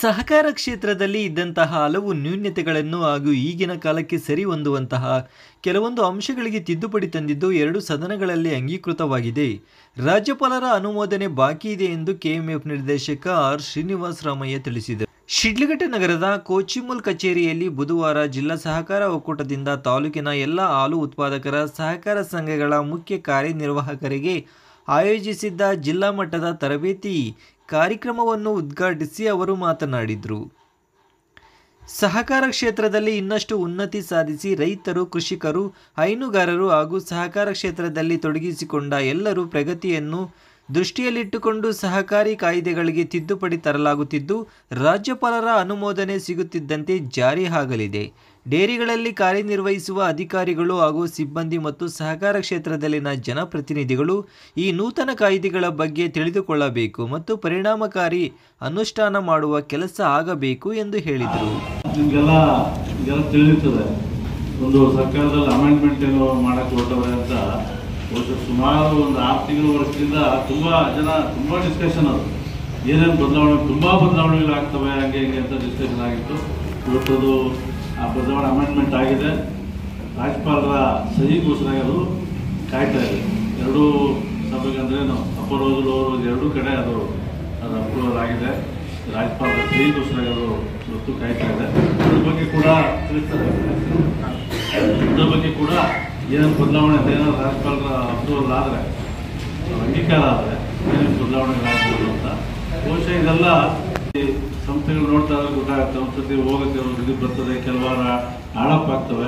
ಸಹಕಾರ ಕ್ಷೇತ್ರದಲ್ಲಿ ಇದ್ದಂತಹ ಹಲವು ನ್ಯೂನ್ಯತೆಗಳನ್ನು ಹಾಗೂ ಈಗಿನ ಕಾಲಕ್ಕೆ ಸರಿ ಹೊಂದುವಂತಹ ಕೆಲವೊಂದು ಅಂಶಗಳಿಗೆ ತಿದ್ದುಪಡಿ ತಂದಿದ್ದು ಎರಡು ಸದನಗಳಲ್ಲಿ ಅಂಗೀಕೃತವಾಗಿದೆ ರಾಜ್ಯಪಾಲರ ಅನುಮೋದನೆ ಬಾಕಿ ಇದೆ ಎಂದು ಕೆಎಂಎಫ್ ನಿರ್ದೇಶಕ ಆರ್ ಶ್ರೀನಿವಾಸ ರಾಮಯ್ಯ ತಿಳಿಸಿದರು ಶಿಡ್ಲಘಟ್ಟ ನಗರದ ಕೋಚಿಮುಲ್ ಕಚೇರಿಯಲ್ಲಿ ಬುಧವಾರ ಜಿಲ್ಲಾ ಸಹಕಾರ ಒಕ್ಕೂಟದಿಂದ ತಾಲೂಕಿನ ಎಲ್ಲ ಹಾಲು ಉತ್ಪಾದಕರ ಸಹಕಾರ ಸಂಘಗಳ ಮುಖ್ಯ ಕಾರ್ಯನಿರ್ವಾಹಕರಿಗೆ ಆಯೋಜಿಸಿದ್ದ ಜಿಲ್ಲಾ ಮಟ್ಟದ ತರಬೇತಿ ಕಾರ್ಯಕ್ರಮವನ್ನು ಉದ್ಘಾಟಿಸಿ ಅವರು ಮಾತನಾಡಿದರು ಸಹಕಾರ ಕ್ಷೇತ್ರದಲ್ಲಿ ಇನ್ನಷ್ಟು ಉನ್ನತಿ ಸಾಧಿಸಿ ರೈತರು ಕೃಷಿಕರು ಹೈನುಗಾರರು ಹಾಗೂ ಸಹಕಾರ ಕ್ಷೇತ್ರದಲ್ಲಿ ತೊಡಗಿಸಿಕೊಂಡ ಎಲ್ಲರೂ ಪ್ರಗತಿಯನ್ನು ದೃಷ್ಟಿಯಲ್ಲಿಟ್ಟುಕೊಂಡು ಸಹಕಾರಿ ಕಾಯ್ದೆಗಳಿಗೆ ತಿದ್ದುಪಡಿ ತರಲಾಗುತ್ತಿದ್ದು ರಾಜ್ಯಪಾಲರ ಅನುಮೋದನೆ ಸಿಗುತ್ತಿದ್ದಂತೆ ಜಾರಿ ಆಗಲಿದೆ ಡೇರಿಗಳಲ್ಲಿ ಕಾರ್ಯನಿರ್ವಹಿಸುವ ಅಧಿಕಾರಿಗಳು ಹಾಗೂ ಸಿಬ್ಬಂದಿ ಮತ್ತು ಸಹಕಾರ ಕ್ಷೇತ್ರದಲ್ಲಿನ ಜನಪ್ರತಿನಿಧಿಗಳು ಈ ನೂತನ ಕಾಯ್ದೆಗಳ ಬಗ್ಗೆ ತಿಳಿದುಕೊಳ್ಳಬೇಕು ಮತ್ತು ಪರಿಣಾಮಕಾರಿ ಅನುಷ್ಠಾನ ಮಾಡುವ ಕೆಲಸ ಆಗಬೇಕು ಎಂದು ಹೇಳಿದರು ನಿಮಗೆಲ್ಲ ಈಗೆಲ್ಲ ತಿಳಿದಿರ್ತದೆ ಒಂದು ಸರ್ಕಾರದಲ್ಲಿ ಅಮೆಂಡ್ಮೆಂಟ್ ಏನೋ ಮಾಡಕ್ಕೆ ಹೊರಟವ್ರೆ ಅಂತ ಬಹುಶಃ ಸುಮಾರು ಒಂದು ಆರು ತಿಂಗಳು ವರ್ಷದಿಂದ ತುಂಬ ಜನ ತುಂಬ ಡಿಸ್ಕಷನ್ ಅದು ಏನೇನು ಬದಲಾವಣೆ ತುಂಬ ಬದಲಾವಣೆಗಳು ಆಗ್ತವೆ ಹಂಗೆ ಹಿಂಗೆ ಅಂತ ಡಿಸ್ಕಷನ್ ಆಗಿತ್ತು ಇವತ್ತದು ಆ ಬದಲಾವಣೆ ಅಮೆಂಡ್ಮೆಂಟ್ ಆಗಿದೆ ರಾಜ್ಯಪಾಲರ ಸಹಿಗೋಸ್ಕರ ಅದು ಕಾಯ್ತಾ ಇದೆ ಎರಡೂ ಸಭೆಗೆ ಅಂದ್ರೆ ಏನು ಅಪ್ಪರ್ ಹೌಸ್ ಲೋವರ್ ಹೌಸ್ ಎರಡೂ ಕಡೆ ಅದು ಅದು ಅಪ್ರೂವಲ್ ಆಗಿದೆ ರಾಜ್ಯಪಾಲರ ಸಹಿಗೋಸ್ಕರ ಅದು ಇವತ್ತು ಕಾಯ್ತಾ ಇದೆ ಅದ್ರ ಬಗ್ಗೆ ಕೂಡ ತಿಳಿಸ್ತಾರೆ ಅದ್ರ ಬಗ್ಗೆ ಕೂಡ ಏನೇನು ಬದಲಾವಣೆ ಏನಾದ್ರು ರಾಜ್ಯಪಾಲರ ಅಪ್ರೂವಲ್ ಆದರೆ ಅಂಗೀಕಾರ ಆದರೆ ಏನೇನು ಬದಲಾವಣೆಗಳಾಗ್ಬೋದು ಅಂತ ಬಹುಶಃ ಇದೆಲ್ಲ ಈ ಸಂಸ್ಥೆಗಳು ನೋಡ್ತಾ ಇದ್ರೆ ಗೊತ್ತಾಗುತ್ತೆ ಒಂದ್ಸತಿ ಹೋಗುತ್ತೆ ಒಂದು ಇದು ಬರ್ತದೆ ಕೆಲವಾರ ಆಳಪ್ಪ ಆಗ್ತವೆ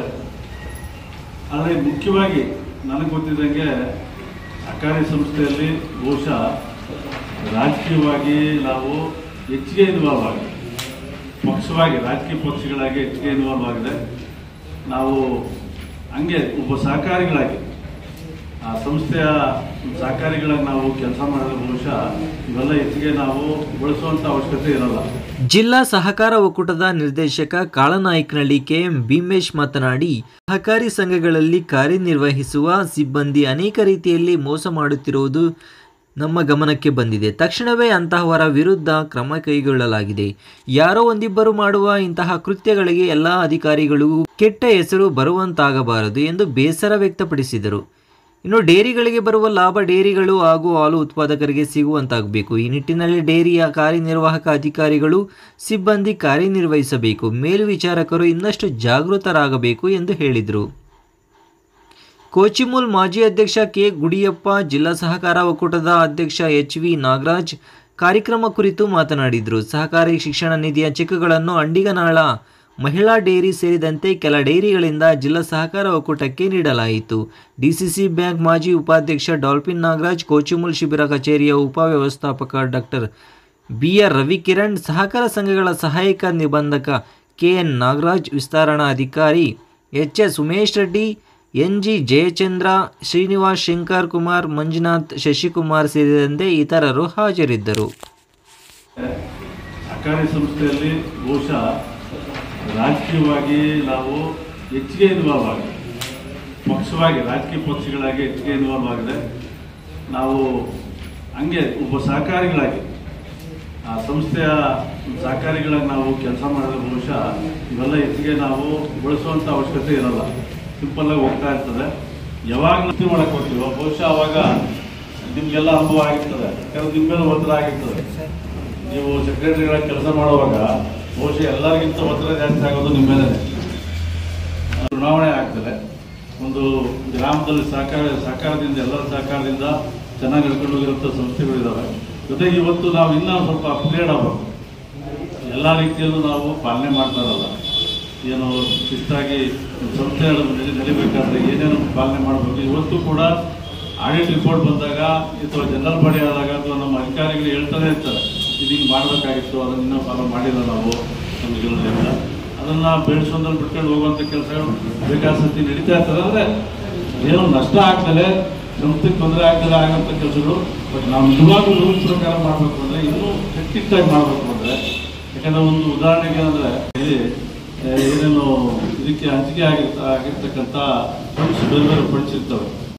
ಆದರೆ ಮುಖ್ಯವಾಗಿ ನನಗೆ ಗೊತ್ತಿದ್ದಂಗೆ ಸಹಕಾರಿ ಸಂಸ್ಥೆಯಲ್ಲಿ ಬಹುಶಃ ರಾಜಕೀಯವಾಗಿ ನಾವು ಹೆಚ್ಚಿಗೆ ಇನ್ವಾಲ್ವ್ ಆಗಿದೆ ಪಕ್ಷವಾಗಿ ರಾಜಕೀಯ ಪಕ್ಷಗಳಾಗಿ ಹೆಚ್ಚಿಗೆ ಇನ್ವಾಲ್ವ್ ಆಗಿದೆ ನಾವು ಹಂಗೆ ಒಬ್ಬ ಸಹಕಾರಿಗಳಾಗಿ ಆ ಸಂಸ್ಥೆಯ ಸಹಕಾರಿಗಳಾಗಿ ನಾವು ಕೆಲಸ ಮಾಡಿದ್ರೆ ಬಹುಶಃ ಇವೆಲ್ಲ ಹೆಚ್ಚಿಗೆ ನಾವು ಬಳಸುವಂಥ ಅವಶ್ಯಕತೆ ಇರಲ್ಲ ಜಿಲ್ಲಾ ಸಹಕಾರ ಒಕ್ಕೂಟದ ನಿರ್ದೇಶಕ ಕಾಳನಾಯಕನಹಳ್ಳಿ ಕೆಎಂ ಭೀಮೇಶ್ ಮಾತನಾಡಿ ಸಹಕಾರಿ ಸಂಘಗಳಲ್ಲಿ ಕಾರ್ಯನಿರ್ವಹಿಸುವ ಸಿಬ್ಬಂದಿ ಅನೇಕ ರೀತಿಯಲ್ಲಿ ಮೋಸ ಮಾಡುತ್ತಿರುವುದು ನಮ್ಮ ಗಮನಕ್ಕೆ ಬಂದಿದೆ ತಕ್ಷಣವೇ ಅಂತಹವರ ವಿರುದ್ಧ ಕ್ರಮ ಕೈಗೊಳ್ಳಲಾಗಿದೆ ಯಾರೋ ಒಂದಿಬ್ಬರು ಮಾಡುವ ಇಂತಹ ಕೃತ್ಯಗಳಿಗೆ ಎಲ್ಲ ಅಧಿಕಾರಿಗಳಿಗೂ ಕೆಟ್ಟ ಹೆಸರು ಬರುವಂತಾಗಬಾರದು ಎಂದು ಬೇಸರ ವ್ಯಕ್ತಪಡಿಸಿದರು ಇನ್ನು ಡೇರಿಗಳಿಗೆ ಬರುವ ಲಾಭ ಡೇರಿಗಳು ಹಾಗೂ ಹಾಲು ಉತ್ಪಾದಕರಿಗೆ ಸಿಗುವಂತಾಗಬೇಕು ಈ ನಿಟ್ಟಿನಲ್ಲಿ ಡೇರಿಯ ಕಾರ್ಯನಿರ್ವಾಹಕ ಅಧಿಕಾರಿಗಳು ಸಿಬ್ಬಂದಿ ಕಾರ್ಯನಿರ್ವಹಿಸಬೇಕು ಮೇಲ್ವಿಚಾರಕರು ಇನ್ನಷ್ಟು ಜಾಗೃತರಾಗಬೇಕು ಎಂದು ಹೇಳಿದರು ಕೋಚಿಮುಲ್ ಮಾಜಿ ಅಧ್ಯಕ್ಷ ಕೆ ಗುಡಿಯಪ್ಪ ಜಿಲ್ಲಾ ಸಹಕಾರ ಒಕ್ಕೂಟದ ಅಧ್ಯಕ್ಷ ಎಚ್ ವಿ ನಾಗರಾಜ್ ಕಾರ್ಯಕ್ರಮ ಕುರಿತು ಮಾತನಾಡಿದರು ಸಹಕಾರಿ ಶಿಕ್ಷಣ ನಿಧಿಯ ಚೆಕ್ಗಳನ್ನು ಅಂಡಿಗನಾಳ ಮಹಿಳಾ ಡೇರಿ ಸೇರಿದಂತೆ ಕೆಲ ಡೇರಿಗಳಿಂದ ಜಿಲ್ಲಾ ಸಹಕಾರ ಒಕ್ಕೂಟಕ್ಕೆ ನೀಡಲಾಯಿತು ಡಿಸಿಸಿ ಬ್ಯಾಂಕ್ ಮಾಜಿ ಉಪಾಧ್ಯಕ್ಷ ಡಾಲ್ಫಿನ್ ನಾಗರಾಜ್ ಕೋಚಿಮುಲ್ ಶಿಬಿರ ಕಚೇರಿಯ ಉಪವ್ಯವಸ್ಥಾಪಕ ಡಾಕ್ಟರ್ ಬಿ ಆರ್ ರವಿಕಿರಣ್ ಸಹಕಾರ ಸಂಘಗಳ ಸಹಾಯಕ ನಿಬಂಧಕ ಕೆ ಎನ್ ನಾಗರಾಜ್ ವಿಸ್ತರಣಾ ಅಧಿಕಾರಿ H S Umesh Reddy N G Jayachandra Srinivas Shankar Kumar Manjunath Shashikumar ಸೇರಿದಂತೆ ಇತರರು ಹಾಜರಿದ್ದರು ಸಹಕಾರಿ ಸಂಸ್ಥೆಯಲ್ಲಿ ಬಹುಶಃ ರಾಜಕೀಯವಾಗಿ ನಾವು ಹೆಚ್ಚಿಗೆ ಇನ್ವಾಲ್ವ್ ಆಗಿದೆ ಪಕ್ಷವಾಗಿ ರಾಜಕೀಯ ಪಕ್ಷಗಳಾಗಿ ಹೆಚ್ಚಿಗೆ ಇನ್ವಾಲ್ವ್ ಆಗಿದೆ ನಾವು ಹಂಗೆ ಒಬ್ಬ ಸಹಕಾರಿಗಳಾಗಿ ಆ ಸಂಸ್ಥೆಯ ಸಹಕಾರಿಗಳಾಗಿ ನಾವು ಕೆಲಸ ಮಾಡಿದ್ರೆ ಬಹುಶಃ ಇವೆಲ್ಲ ಹೆಚ್ಚಿಗೆ ನಾವು ಬಳಸುವಂಥ ಅವಶ್ಯಕತೆ ಇರಲ್ಲ ಸಿಂಪಲ್ಲಾಗಿ ಹೋಗ್ತಾ ಇರ್ತದೆ ಯಾವಾಗ ನೃತ್ಯ ಮಾಡಕ್ಕೆ ಹೋಗ್ತೀವೋ ಬಹುಶಃ ಅವಾಗ ನಿಮಗೆಲ್ಲ ಅನುಭವ ಆಗಿರ್ತದೆ ಯಾಕಂದ್ರೆ ನಿಮ್ಮ ಮೇಲೆ ಒತ್ತಡ ಆಗಿರ್ತದೆ ನೀವು ಸೆಕ್ರೆಟರಿಗಳಾಗಿ ಕೆಲಸ ಮಾಡುವಾಗ ಬಹುಶಃ ಎಲ್ಲರಿಗಿಂತ ಒತ್ತಡ ಜಾಸ್ತಿ ಆಗೋದು ನಿಮ್ಮ ಮೇಲೆ ಚುನಾವಣೆ ಆಗ್ತದೆ ಒಂದು ಗ್ರಾಮದಲ್ಲಿ ಸಹಕಾರ ಸಹಕಾರದಿಂದ ಎಲ್ಲರ ಸಹಕಾರದಿಂದ ಚೆನ್ನಾಗಿ ನಡ್ಕೊಂಡು ಹೋಗಿರುವಂಥ ಸಂಸ್ಥೆಗಳಿದ್ದಾವೆ ಜೊತೆಗೆ ಇವತ್ತು ನಾವು ಇನ್ನೂ ಸ್ವಲ್ಪ ಅಪ್ಗ್ರೇಡ್ ಆಗಬೇಕು ಎಲ್ಲ ರೀತಿಯಲ್ಲೂ ನಾವು ಪಾಲನೆ ಮಾಡ್ತಾ ಇರಲ್ಲ ಏನು ಶಿಸ್ತಾಗಿ ಸಂಸ್ಥೆಗಳು ನಡಿ ನಡಿಬೇಕಾದ್ರೆ ಏನೇನು ಪಾಲನೆ ಮಾಡಬೇಕು ಇವತ್ತು ಕೂಡ ಆಡಿಟ್ ರಿಪೋರ್ಟ್ ಬಂದಾಗ ಅಥವಾ ಜನರಲ್ ಬಾಡಿ ಆದಾಗ ಅಥವಾ ನಮ್ಮ ಅಧಿಕಾರಿಗಳು ಹೇಳ್ತಾನೆ ಇರ್ತಾರೆ ಇದು ಹಿಂಗೆ ಮಾಡಬೇಕಾಗಿತ್ತು ಅದನ್ನು ಇನ್ನೂ ಫಾಲೋ ಮಾಡಿಲ್ಲ ನಾವು ನಮ್ಗೆ ಇರೋದ್ರಿಂದ ಅದನ್ನು ಬೆಳೆಸೋದ್ರಲ್ಲಿ ಬಿಟ್ಕೊಂಡು ಹೋಗುವಂಥ ಕೆಲಸಗಳು ಬೇಕಾಸಕ್ತಿ ನಡೀತಾ ಇರ್ತಾರೆ ಅಂದರೆ ಏನೋ ನಷ್ಟ ಆಗ್ತದೆ ಸಂಸ್ಥೆಗೆ ತೊಂದರೆ ಆಗ್ತದೆ ಆಗೋಂಥ ಕೆಲಸಗಳು ಬಟ್ ನಾವು ನಿಜವಾಗ್ಲೂ ರೂಲ್ಸ್ ಪ್ರಕಾರ ಮಾಡಬೇಕು ಅಂದರೆ ಇನ್ನೂ ಹೆಚ್ಚಿಟ್ಟಾಗಿ ಮಾಡಬೇಕು ಅಂದರೆ ಯಾಕಂದರೆ ಒಂದು ಉದಾಹರಣೆಗೆ ಅಂದರೆ ಇಲ್ಲಿ ಆ, ಏನೇನು ಇದಕ್ಕೆ ಹಂಚಿಕೆ ಆಗಿರ್ತ ಆಗಿರ್ತಕ್ಕಂಥ ಫಂಡ್ಸ್ ಬೇರೆ ಬೇರೆ ಫಂಡ್ಸ್ ಇರ್ತವೆ